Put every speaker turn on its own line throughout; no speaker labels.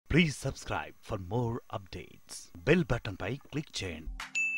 Please subscribe for more updates. Bell button pi click చేయండి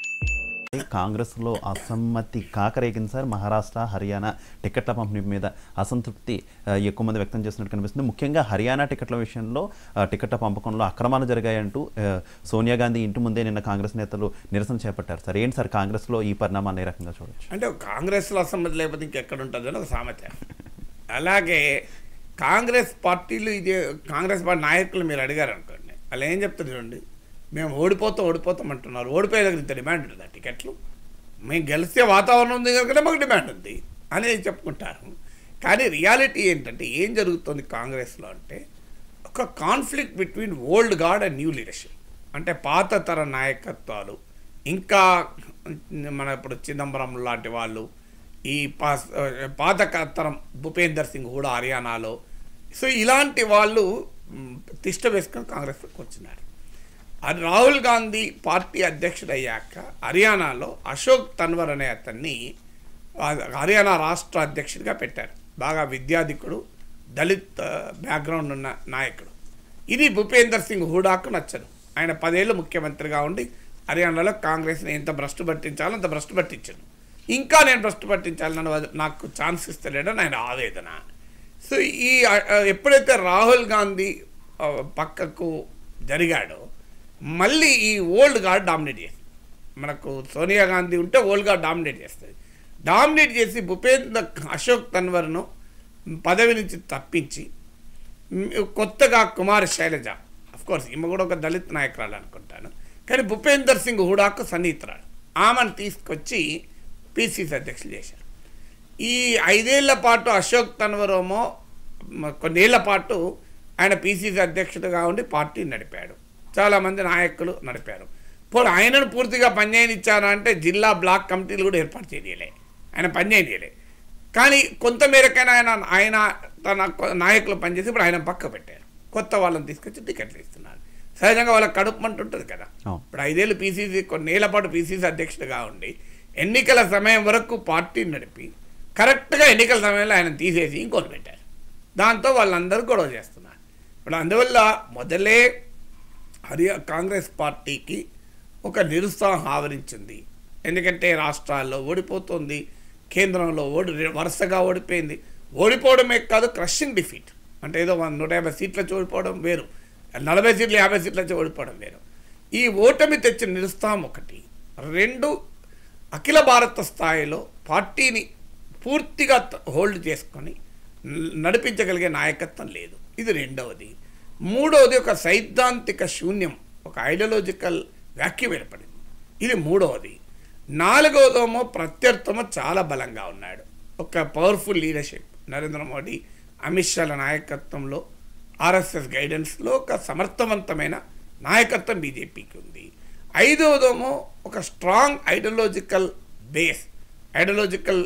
కాంగ్రెస్లో అసమ్మతి కాకరేగింది సార్ మహారాష్ట్ర హర్యానా టికెట్ల పంపిణీ మీద అసంతృప్తి ఆ, ఎక్కువ మంది వ్యక్తం చేస్తున్నట్టు కనిపిస్తుంది ముఖ్యంగా హర్యానా టికెట్ల విషయంలో ఆ, టికెట్ల పంపకంలో అక్రమాలు జరిగాయంటూ ఆ, సోనియా గాంధీ ఇంటి ముందే నిన్న కాంగ్రెస్ నేతలు నిరసన చేపట్టారు సార్ ఏంటి సార్ కాంగ్రెస్లో ఈ పరిణామాన్ని ఏ రకంగా చూడొచ్చు
అంటే కాంగ్రెస్లో అసమ్మతి లేకపోతే ఇంకెక్కడ ఉంటుంది అని ఒక సామెత అలాగే కాంగ్రెస్ పార్టీలు ఇది కాంగ్రెస్ పార్టీ నాయకులు మీరు అడిగారు అనుకోండి వాళ్ళు ఏం చెప్తారు చూడండి మేము ఓడిపోతాం ఓడిపోతాం అంటున్నారు ఓడిపోయే దగ్గర ఇంత డిమాండ్ ఉంటుంది ఆ టికెట్లు మేము గెలిస్తే వాతావరణం ఉంది కనుక మాకు డిమాండ్ ఉంది అనేది చెప్పుకుంటారు కానీ రియాలిటీ ఏంటంటే ఏం జరుగుతుంది కాంగ్రెస్లో అంటే ఒక conflict between old guard and new leadership అంటే పాత తర నాయకత్వాలు ఇంకా మన ఇప్పుడు చిదంబరం లాంటి వాళ్ళు ఈ పా పాత క- తరం భూపేందర్ సింగ్ కూడా హర్యానాలో సో ఇలాంటి వాళ్ళు మ్, తిష్ట వేసుకొని కాంగ్రెస్లోకి వచ్చినారు అది రాహుల్ గాంధీ పార్టీ అధ్యక్షుడు అయ్యాక హర్యానాలో అశోక్ తన్వర్ అనే అతన్ని ఆ, హర్యానా రాష్ట్ర అధ్యక్షుడిగా పెట్టారు బాగా విద్యాధికుడు దళిత్ ఆ, బ్యాక్గ్రౌండ్ ఉన్న నాయకుడు ఇది భూపేందర్ సింగ్ హూడాకు నచ్చదు ఆయన పదేళ్ళు ముఖ్యమంత్రిగా ఉండి హర్యానాలో కాంగ్రెస్ని ఎంత భ్రష్టు పట్టించాలో అంత భ్రష్టు పట్టించాను ఇంకా నేను భ్రష్టు పట్టించాలని వద- నాకు ఛాన్స్ ఇస్తలేడని ఆయన ఆవేదన సో ఈ ఆ, ఆ, ఎప్పుడైతే రాహుల్ గాంధీ ఆ, పక్కకు జరిగాడో మళ్ళీ ఈ ఓల్డ్ గార్డ్ డామినేట్ చేస్తుంది మనకు సోనియా గాంధీ ఉంటే ఓల్డ్ గార్డ్ డామినేట్ చేస్తుంది డామినేట్ చేసి భూపేంద్ర అశోక్ తన్వర్ను పదవి నుంచి తప్పించి మ్, కొత్తగా కుమార్ శైలజ కోర్స్ ఈమె కూడా ఒక దళిత్ నాయకురాలు అనుకుంటాను కానీ భూపేందర్ సింగ్ హుడాకు సన్నిహితురాలు ఆమెను తీసుకొచ్చి పిసిసి అధ్యక్షులు చేశారు ఈ ఐదేళ్ల పాటు అశోక్ తన్వరోమో మ- కొన్నేళ్ల పాటు ఆయన పిసిసి అధ్యక్షుడిగా ఉండి పార్టీ నడిపాడు చాలామంది నాయకులు నడిపారు పోనీ ఆయనను పూర్తిగా పనిచేయనిచ్చారా అంటే జిల్లా బ్లాక్ కమిటీలు కూడా ఏర్పాటు చేయలే ఆయన పనిచేయలే కానీ కొంత మేరకైనా ఆయన ఆయన తన కొ- నాయకులు పనిచేసి ఇప్పుడు ఆయన పక్క పెట్టారు కొత్త వాళ్ళని తీసుకొచ్చి టికెట్లు ఇస్తున్నారు సహజంగా వాళ్ళకి కడుపు మంట ఉంటుంది కదా
అవును.
ఇప్పుడు ఐదేళ్ళు పీసీసీ కొన్నేళ్ల పాటు పీసీసీ అధ్యక్షుడిగా ఉండి ఎన్నికల సమయం వరకు పార్టీని నడిపి కరెక్ట్గా ఎన్నికల సమయంలో ఆయన తీసేసి ఇంకోటి పెట్టారు దాంతో వాళ్ళందరూ గొడవ చేస్తున్నారు ఇప్పుడు అందువల్ల మొదలే హరియా కాంగ్రెస్ పార్టీకి ఒక నిరుత్సాహం ఆవరించింది ఎందుకంటే రాష్ట్రాల్లో ఓడిపోతుంది కేంద్రంలో ఓడి వరుసగా ఓడిపోయింది ఓడిపోవడమే కాదు క్రషింగ్ డిఫీట్ అంటే ఏదో మన నూట యాభై సీట్ల ఓడిపోవడం వేరు నలభై సీట్లు యాభై సీట్ల ఓడిపోవడం వేరు ఈ ఓటమి తెచ్చిన నిరుత్సాహం ఒకటి రెండు అఖిల భారత స్థాయిలో పార్టీని పూర్తిగా త- హోల్డ్ చేసుకొని న- నడిపించగలిగే నాయకత్వం లేదు ఇది రెండవది మూడవది ఒక సైద్ధాంతిక శూన్యం ఒక ఐడియాలజికల్ వ్యాక్యూమ్ ఏర్పడింది ఇది మూడవది నాలుగవదేమో ప్రత్యర్థమో చాలా బలంగా ఉన్నాడు ఒక పవర్ఫుల్ లీడర్షిప్ నరేంద్ర మోడీ అమిత్ షాల నాయకత్వంలో ఆర్ఎస్ఎస్ గైడెన్స్లో ఒక సమర్థవంతమైన నాయకత్వం బీజేపీకి ఉంది ఐదవదేమో ఒక strong ideological base ideological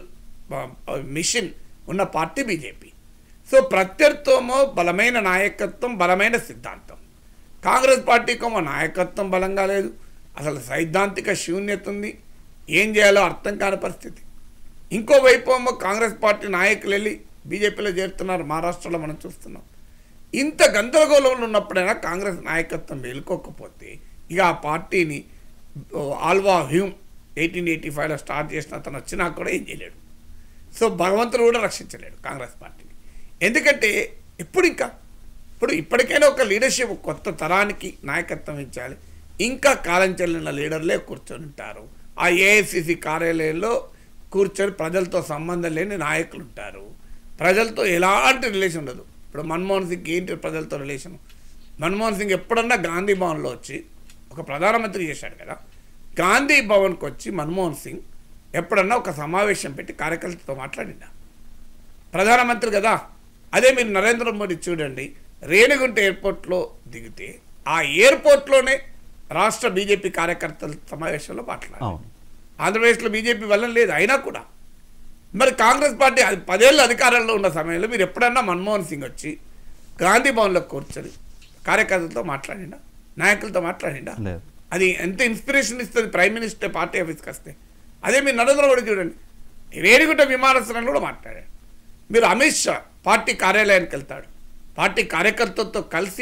mission ఉన్న పార్టీ బీజేపీ సో ప్రత్యర్థమో బలమైన నాయకత్వం బలమైన సిద్ధాంతం కాంగ్రెస్ పార్టీకేమో నాయకత్వం బలంగా లేదు అసలు సైద్ధాంతిక శూన్యత ఉంది ఏం చేయాలో అర్థం కాని పరిస్థితి ఇంకోవైపు ఏమో కాంగ్రెస్ పార్టీ నాయకులు వెళ్ళి బీజేపీలో చేరుతున్నారు మహారాష్ట్రలో మనం చూస్తున్నాం ఇంత గందరగోళంలో ఉన్నప్పుడైనా కాంగ్రెస్ నాయకత్వం మేలుకోకపోతే ఇక ఆ పార్టీని ఓ, ఆల్వా హ్యూమ్ ఎయిటీన్ ఎయిటీ ఫైవ్లో స్టార్ట్ చేసిన అతను వచ్చినా కూడా ఏం చేయలేడు సో భగవంతుడు కూడా రక్షించలేడు కాంగ్రెస్ పార్టీని ఎందుకంటే ఎప్పుడు ఇంకా ఇప్పుడు ఇప్పటికైనా ఒక లీడర్షిప్ కొత్త తరానికి నాయకత్వం ఇచ్చాలి ఇంకా కాలం చెల్లిన లీడర్లే కూర్చొని ఉంటారు ఆ ఏఐసిసి కార్యాలయంలో కూర్చొని ప్రజలతో సంబంధం లేని నాయకులు ఉంటారు ప్రజలతో ఎలాంటి రిలేషన్ ఉండదు ఇప్పుడు మన్మోహన్ సింగ్ ఏంటి ప్రజలతో రిలేషన్ మన్మోహన్ సింగ్ ఎప్పుడన్నా గాంధీ భవన్లో వచ్చి ఒక ప్రధానమంత్రి చేశాడు కదా గాంధీ భవన్కి వచ్చి మన్మోహన్ సింగ్ ఎప్పుడన్నా ఒక సమావేశం పెట్టి కార్యకర్తలతో మాట్లాడిందా ప్రధానమంత్రి కదా అదే మీరు నరేంద్ర మోడీ చూడండి రేణిగుంట ఎయిర్పోర్ట్లో దిగితే ఆ ఎయిర్పోర్ట్లోనే రాష్ట్ర బీజేపీ కార్యకర్తల సమావేశంలో మాట్లాడారు
అవును
ఆంధ్రప్రదేశ్లో బీజేపీ వల్ల లేదు అయినా కూడా మరి కాంగ్రెస్ పార్టీ అది పదేళ్ళు అధికారంలో ఉన్న సమయంలో మీరు ఎప్పుడన్నా మన్మోహన్ సింగ్ వచ్చి గాంధీ భవన్లో కూర్చొని కార్యకర్తలతో మాట్లాడిండా నాయకులతో మాట్లాడిండా
లేదు
అది ఎంత ఇన్స్పిరేషన్ ఇస్తుంది ప్రైమ్ మినిస్టర్ పార్టీ ఆఫీస్కి వస్తే అదే మీరు నరేంద్ర మోడీ చూడండి రేణిగుంట విమానాశ్రయంలో కూడా మాట్లాడాడు మీరు అమిత్ షా పార్టీ కార్యాలయానికి వెళ్తాడు పార్టీ కార్యకర్తలతో కలిసి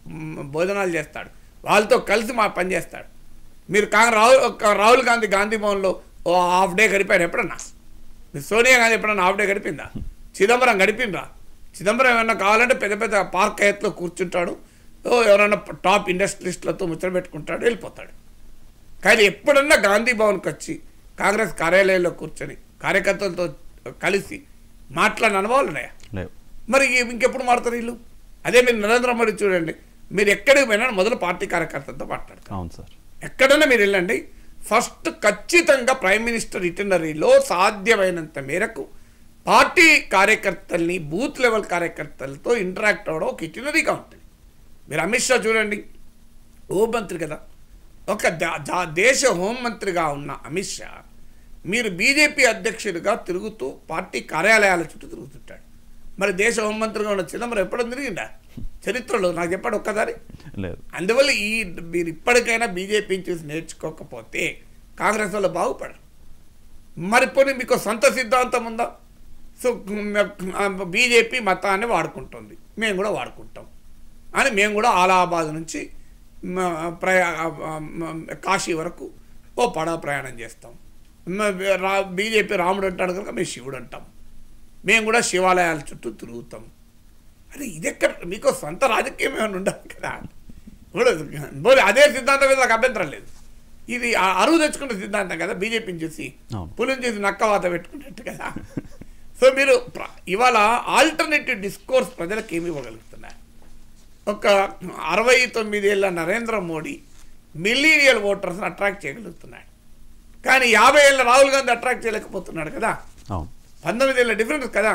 మ్, భోజనాలు చేస్తాడు వాళ్ళతో కలిసి మా పని చేస్తాడు మీరు కాంగ్రెస్ రాహుల్ ఒక రాహుల్ గాంధీ గాంధీ భవన్లో ఓ హాఫ్ డే గడిపారు ఎప్పుడన్నా మీరు సోనియా గాంధీ ఎప్పుడన్నా హాఫ్ డే గడిపిందా చిదంబరం గడిపిండ్రా చిదంబరం ఏమన్నా కావాలంటే పెద్ద పెద్ద పార్క్ హయత్లో కూర్చుంటాడు ఓ ఎవరైనా టాప్ ఇండస్ట్రియలిస్టులతో ముచ్చట పెట్టుకుంటాడు వెళ్ళిపోతాడు కానీ ఎప్పుడన్నా గాంధీ భవన్కి వచ్చి కాంగ్రెస్ కార్యాలయంలో కూర్చొని కార్యకర్తలతో కలిసి మాట్లాడిన అనుభవాలు ఉన్నాయా
లేవు
మరి ఇంకెప్పుడు మారుతారు వీళ్ళు అదే మీరు నరేంద్ర మోడీ చూడండి మీరు ఎక్కడికి పోయినా మొదలు పార్టీ కార్యకర్తలతో మాట్లాడతారు
అవును సార్
ఎక్కడైనా మీరు వెళ్ళండి ఫస్ట్ ఖచ్చితంగా ప్రైమ్ మినిస్టర్ ఇటనరీలో సాధ్యమైనంత మేరకు పార్టీ కార్యకర్తల్ని బూత్ లెవెల్ కార్యకర్తలతో ఇంటరాక్ట్ అవ్వడం ఒక ఇటనరీగా ఉంటుంది మీరు అమిత్ షా చూడండి హోంమంత్రి కదా ఒక దా- జా- దేశ హోంమంత్రిగా ఉన్న అమిత్ షా మీరు బీజేపీ అధ్యక్షుడిగా తిరుగుతూ పార్టీ కార్యాలయాల చుట్టూ తిరుగుతుంటాడు మరి దేశ హోంమంత్రిగా ఉన్న చిదంబరం ఎప్పుడు తిరిగిందా చరిత్రలో నాకు చెప్పాడు ఒక్కసారి
లేదు
అందువల్ల ఈ మీరు ఇప్పటికైనా బీజేపీని చూసి నేర్చుకోకపోతే కాంగ్రెస్ వాళ్ళు బాగుపడరు మరి పోనీ మీకు సొంత సిద్ధాంతం ఉందా సో బీజేపీ మతాన్ని వాడుకుంటుంది మేము కూడా వాడుకుంటాం అని మేము కూడా అలహాబాద్ నుంచి మ, ప్రయా మ, కాశీ వరకు ఓ పడవ ప్రయాణం చేస్తాం మ, రా బీజేపీ రాముడు అంటాడు కనుక మేము శివుడు అంటాం మేము కూడా శివాలయాల చుట్టూ తిరుగుతాం అరే ఇది ఎక్కడ మీకు సొంత రాజకీయం ఏమైనా ఉండాలి కదా ఇప్పుడు పోనీ అదే సిద్ధాంతం మీద నాకు అభ్యంతరం లేదు ఇది ఆ అరువు తెచ్చుకున్న సిద్ధాంతం కదా బీజేపీని చూసి
అవును.
పులిని చూసి నక్కవాత పెట్టుకున్నట్టు కదా సో మీరు ప్ర- ఇవాళ ఆల్టర్నేటివ్ డిస్కోర్స్ ప్రజలకు ఏమి ఇవ్వగలుగుతున్నారు ఒక అరవై తొమ్మిదేళ్ల నరేంద్ర మోడీ మిలీనియల్ ఓటర్స్ని అట్రాక్ట్ చేయగలుగుతున్నాడు కానీ యాభై ఏళ్ళ రాహుల్ గాంధీ అట్రాక్ట్ చేయలేకపోతున్నాడు కదా
అవును
పంతొమ్మిది ఏళ్ళ డిఫరెన్స్ కదా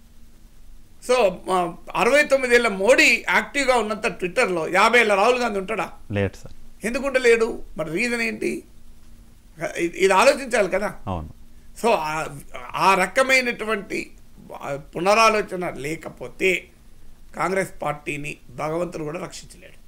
సో ఆ, అరవై తొమ్మిదేళ్ళ మోడీ యాక్టివ్గా ఉన్నంత ట్విట్టర్లో యాభై ఏళ్ళ రాహుల్ గాంధీ ఉంటాడా
లేట్ సార్
ఎందుకుంటే లేడు మరి రీజన్ ఏంటి ఇది- ఇది ఆలోచించాలి కదా
అవును
సో ఆ- ఆ రకమైనటువంటి పునరాలోచన లేకపోతే కాంగ్రెస్ పార్టీని భగవంతుడు కూడా రక్షించలేడు